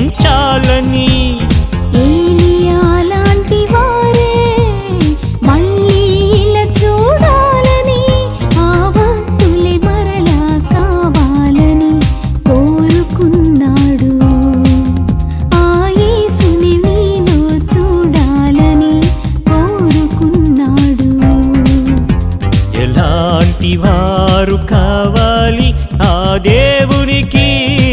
జన్మించాలని ఏలియా లాంటి వారే మళ్ళీ ఇలా చూడాలని ఆ భక్తులే మరలా కావాలని కోరుకున్నాడు ఆ యేసుని నీలో చూడాలని కోరుకున్నాడు ఎలాంటి వారు కావాలి ఆ దేవునికి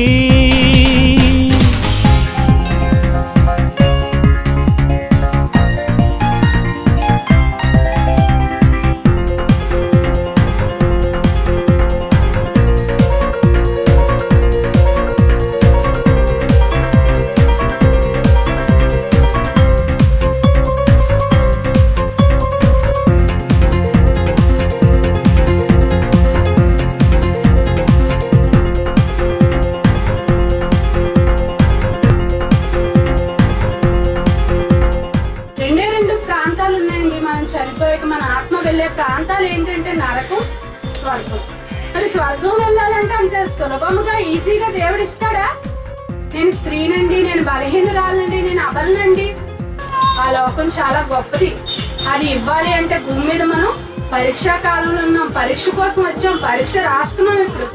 రెండే రెండు ప్రాంతాలు ఉన్నాయండి మనం చనిపోయాక మన ఆత్మ వెళ్ళే ప్రాంతాలు ఏంటంటే నరకం స్వర్గం మరి స్వర్గం వెళ్ళాలంటే అంత సులభముగా ఈజీగా దేవుడు ఇస్తాడా నేను స్త్రీనండి నేను బలహీనురాలండి నేను అబలనండి ఆ లోకం చాలా గొప్పది అది ఇవ్వాలి అంటే భూమి మీద మనం పరీక్షా కాలంలో ఉన్నాం పరీక్ష కోసం వచ్చాం పరీక్ష రాస్తున్నాం ఇప్పుడు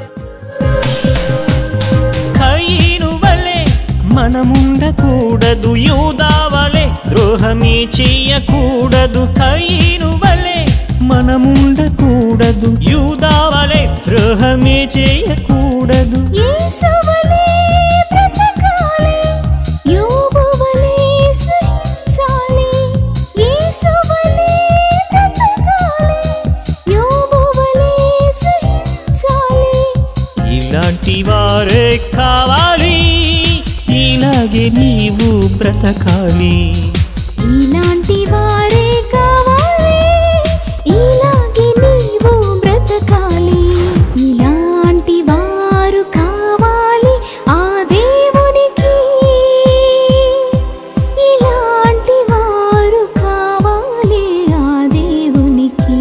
కయ్యను వలె మనముండకూడదు యూదా వలె ద్రోహమే చెయ్యకూడదు కయ్యను వలె మనముండకూడదు యూదా వలె ద్రోహమే చెయ్యకూడదు యేసువలే బ్రతకాలి యోబువలే సహించాలి యేసువలే బ్రతకాలి యోబువలే సహించాలి ఇలాంటి వారే కావాలి ఇలాగే నీవు బ్రతకాలి ఇలాంటి వారే కావాలి ఇలాగే నీవు బ్రతకాలి ఇలాంటి వారు కావాలి ఆ దేవునికి ఇలాంటి వారు కావాలి ఆ దేవునికి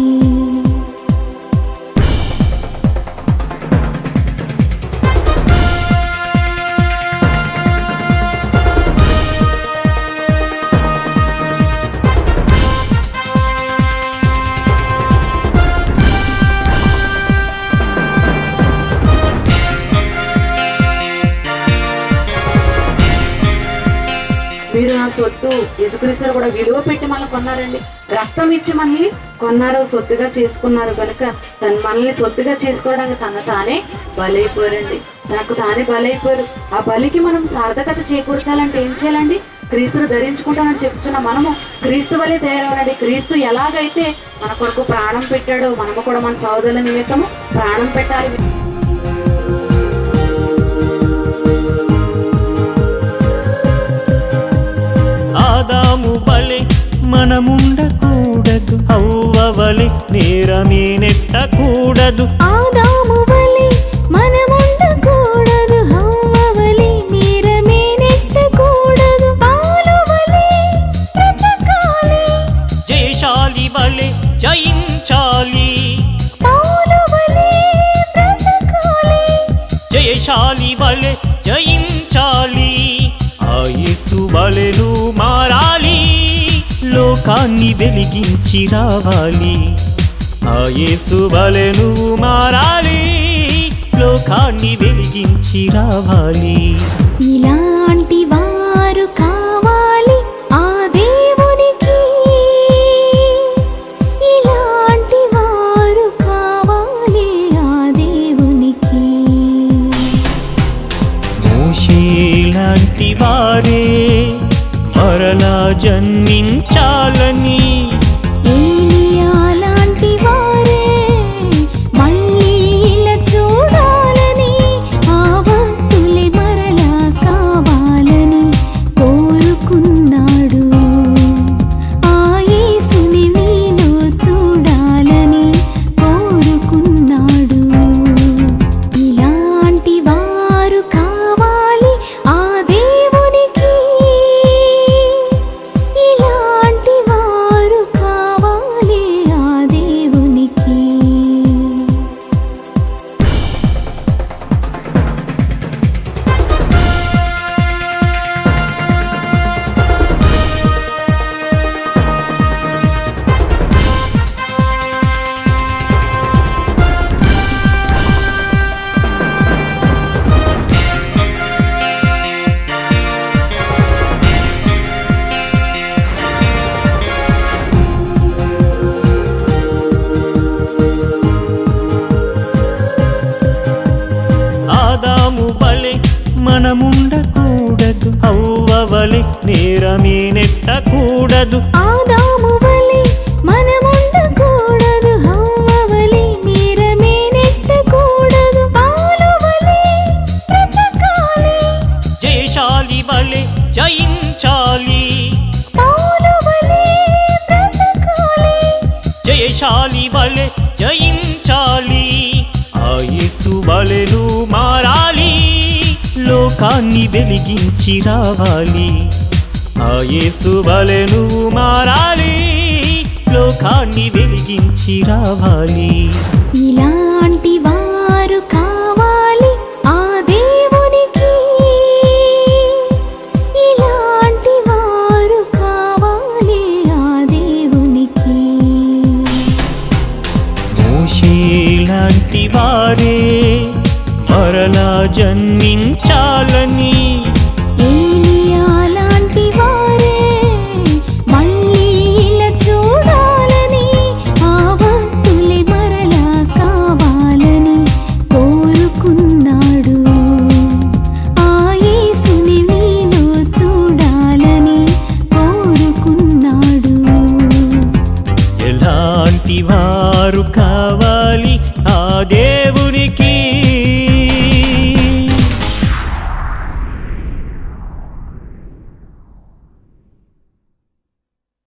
మీరు నా సొత్తు యేసుక్రీస్తులు కూడా విలువ పెట్టి మనల్ని కొన్నారండి రక్తం ఇచ్చి మనల్ని కొన్నారు సొత్తుగా చేసుకున్నారు కనుక తను మనల్ని సొత్తుగా చేసుకోవడానికి తన తానే బలైపోయారండి తనకు తానే బలైపోయారు ఆ బలికి మనం సార్థకత చేకూర్చాలంటే ఏం చేయాలండి క్రీస్తును ధరించుకుంటామని చెప్తున్న మనము క్రీస్తు వల్లే తయారవ్వాలండి క్రీస్తు ఎలాగైతే మన కొరకు ప్రాణం పెట్టాడో మనము కూడా మన సోదరుల నిమిత్తము ప్రాణం పెట్టాలి ఆదాము వలె మనముండకూడదు హవ్వ వలె నేరమే నెట్టకూడదు ఆదాము వలె మనముండకూడదు హవ్వ వలె నీరమే నెట్టకూడదు పాలు వలె బ్రతకాలి జయశాలి వలె జయించాలి పాలు వలె బ్రతకాలి జయశాలి వలె జయించాలి ఆయుసు వలెను మారాలి లోకాన్ని వెలిగించి రావాలి ఆయేసు వలెను మారాలి లోకాన్ని వెలిగించి రావాలి ఇలాంటి వారు కావాలి ఆ దేవునికి ఇలాంటి వారు కావాలి ఆ దేవునికి మోషేలాంటి వారే మరలా జన్మించాలని ఏలియా లాంటి వారే మళ్ళీ ఇలా చూడాలని ఆ భక్తులే మరలా కావాలని కోరుకున్నాడు ఆ యేసుని నీలో చూడాలని కోరుకున్నాడు ఇలాంటి వారు కావాలి ఆ దేవునికి ఇలాంటి వారు నేనెట్టకూడదు ఆదాము వలె మనముండకూడదు హవ్వ వలె నేరమే నెట్టకూడదు పాలు వలె బ్రతకాలి జయశాలి వలె జయించాలి పాలు వలె బ్రతకాలి జయశాలి వలె జయించాలి ఆ యేసు వలెను మారాలి లోకాన్ని వెలిగించి రావాలి ఆ యేసు వలెను మారాలి లోకాన్ని వెలిగించి రావాలి ఇలాంటి